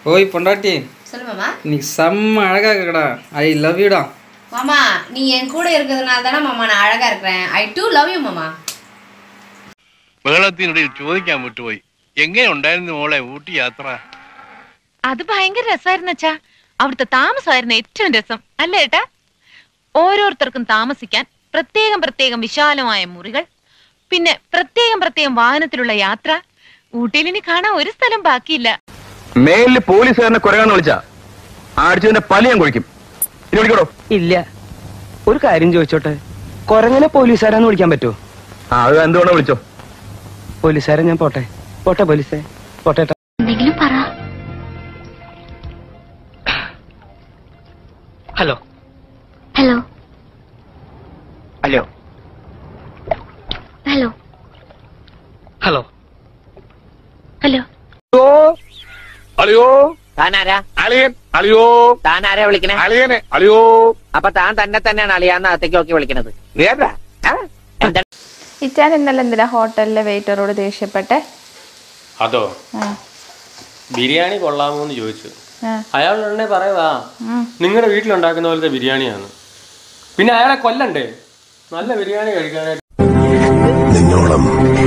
ஓய் பொண்டாட்டி சொல்லு மாமா இன்னைக்கு செம்ம அழகா இருக்கடா ஐ லவ் யூடா மாமா நீ என் கூட இருக்கிறதுனால தானே மாமா நான் அழகா இருக்கிறேன் ஐ டூ லவ் யூ മാമാ ബഹളത്തിനിടയിൽ ചോദിക്കാൻ വിട്ടുപോയി എങ്ങനെ ഉണ്ടായിരുന്നു മോളെ ഊട്ടി യാത്ര അത് ഭയങ്കര രസമായിരുന്നു അച്ഛാ അവിടുത്തെ താമസമായിരുന്നു ഏറ്റവും രസം അല്ലേ ഏട്ടാ ഓരോരുത്തർക്കും താമസിക്കാൻ പ്രത്യേകം പ്രത്യേകം വിശാലമായ മുറികൾ പിന്നെ പ്രത്യേകം പ്രത്യേകം വാഹനത്തിലുള്ള യാത്ര ഊട്ടിയിൽ ഇനി കാണാൻ ഒരു സ്ഥലം ബാക്കിയില്ല മേലില് പോലീസുകാരനെ കുറയാന്ന് വിളിച്ച അടിച്ചതിന്റെ പല ഞാൻ കുഴിക്കും ഇനി വിളിക്കടോ ഇല്ല ഒരു കാര്യം ചോദിച്ചോട്ടെ കൊരങ്ങനെ പോലീസുകാരാന്ന് വിളിക്കാൻ പറ്റുമോ ആ അത് എന്തുകൊണ്ടാ വിളിച്ചോ പോലീസുകാരെ ഞാൻ പോട്ടെ പോട്ടെ പോലീസേ പോട്ടെ ട്ടാ. എന്തെങ്കിലും പറ hello hello hello hello hello hello അളിയോ താനാരാ അളിയൻ അളിയോ താനാരാ വിളിക്കണേ അളിയനെ അളിയോ അപ്പൊ താൻ തന്നെ തന്നെയാണ് അളിയാന്ന് അകത്തേക്ക് നോക്കി വിളിക്കണത് ഏതാ എന്താ ഇറ്റാൻ ഇന്നലെ എന്തിനാ ഹോട്ടലിലെ വെയിറ്ററോട് ദേഷ്യപ്പെട്ടെ അതോ ആ, ബിരിയാണി കൊള്ളാമോ എന്ന് ചോദിച്ചു ആ. അയാൾ ഉടനെ പറയുവാ നിങ്ങളുടെ വീട്ടിലുണ്ടാക്കുന്ന പോലത്തെ ബിരിയാണിയാണ് പിന്നെ അയാളെ കൊല്ലണ്ടേ നല്ല ബിരിയാണി കഴിക്കാനായിട്ട് നിന്നോളം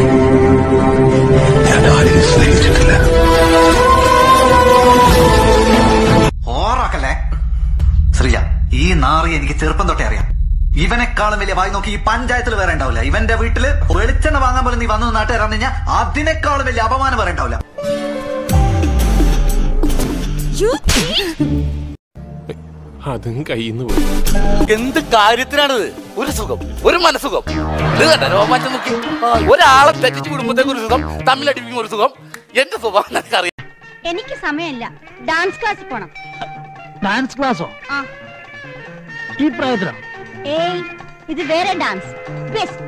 ഞാൻ ആരെയും സ്നേഹിച്ചിട്ടില്ല ഓറാക്കല്ലേ ശ്രീയ ഈ നാറി എനിക്ക് ചെറുപ്പം തൊട്ടേ അറിയാം ഇവനെക്കാളും വലിയ വായി നോക്കി ഈ പഞ്ചായത്തിൽ വേറെ ഉണ്ടാവില്ല ഇവന്റെ വീട്ടില് വെളിച്ചെണ്ണ വാങ്ങാൻ പോലും നീ വന്നു നാട്ടുകാർ പറഞ്ഞു കഴിഞ്ഞാൽ അതിനേക്കാളും വലിയ അപമാനം വേറെ ഉണ്ടാവില്ല അതും കയ്യിന്ന് പോയി എന്ത് കാര്യത്തിനാണിത് ഒരു സുഖം ഒരു മനസുഖം ഇത് കണ്ടോ രോമാറ്റം നോക്കി ഒരാളെ തെറ്റിച്ച് കുടുംബത്തേക്ക് ഒരു സുഖം തമ്മിലടിപ്പിക്കും ഒരു സുഖം എന്റെ സ്വഭാവം നിനക്കറിയാം എനിക്ക് സമയമില്ല ഡാൻസ് ക്ലാസ്സിൽ പോണം ഡാൻസ് ക്ലാസ്സോ ആ ഈ പ്രായത്തിലോ ഏയ് ഇത് വേറെ ഡാൻസ് ബെസ്റ്റ്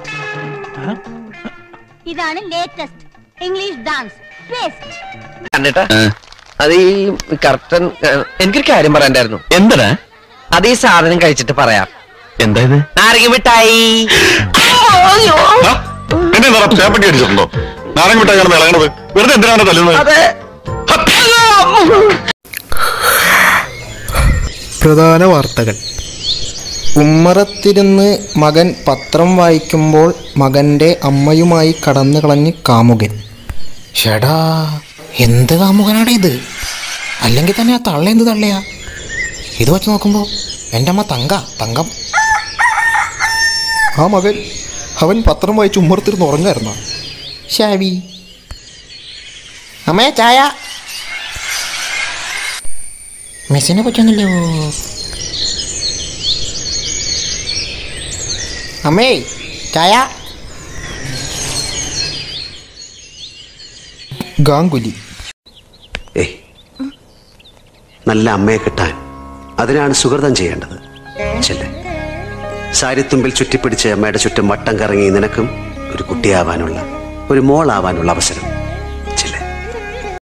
ഇതാണ് ലേറ്റസ്റ്റ് ഇംഗ്ലീഷ് ഡാൻസ് ബെസ്റ്റ് കണ്ടിട്ടാ അത് ഈ കറക്റ്റൻ എനിക്കൊരു കാര്യം പറയണ്ടായിരുന്നു എന്തിനാ അത് ഈ സാധനം കഴിച്ചിട്ട് പറയാം എന്താ ഇത് നാരങ്ങ മിഠായി എന്നെ ചേപ്പട്ടി അടിച്ചിട്ടുണ്ടോ നാരങ്ങ മിഠായി കിടന്ന് ഇളകണത് വെറുതെ എന്തിനാണ് തല്ലുന്നത് അതെ പ്രധാന വാർത്തകൾ ഉമ്മറത്തിരുന്ന് മകൻ പത്രം വായിക്കുമ്പോൾ മകന്റെ അമ്മയുമായി കടന്നു കളഞ്ഞ് കാമുകൻ ഷടാ എന്ത് കാമുകനാടാ ഇത് അല്ലെങ്കിൽ തന്നെ ആ തള്ള എന്ത് തള്ളയാ ഇത് വെച്ച് നോക്കുമ്പോൾ എൻ്റെ അമ്മ തങ്ക തങ്കം ആ മകൻ അവൻ പത്രം വായിച്ച് ഉമ്മറത്തിരുന്ന് ഉറങ്ങായിരുന്ന ഷാവി അമ്മേ ചായ മെസ്സിനെ പറ്റുന്നില്ലോ അമ്മേ ചായ ഗാംഗുലി ഏയ് നല്ല അമ്മയെ കിട്ടാൻ അതിനാണ് സുഹൃതം ചെയ്യേണ്ടത് ചെല്ലേ സാരിത്തുമ്പിൽ ചുറ്റിപ്പിടിച്ച് അമ്മയുടെ ചുറ്റും വട്ടം കറങ്ങി നിനക്കും ഒരു കുട്ടിയാവാനുള്ള ഒരു മോളാവാനുള്ള അവസരം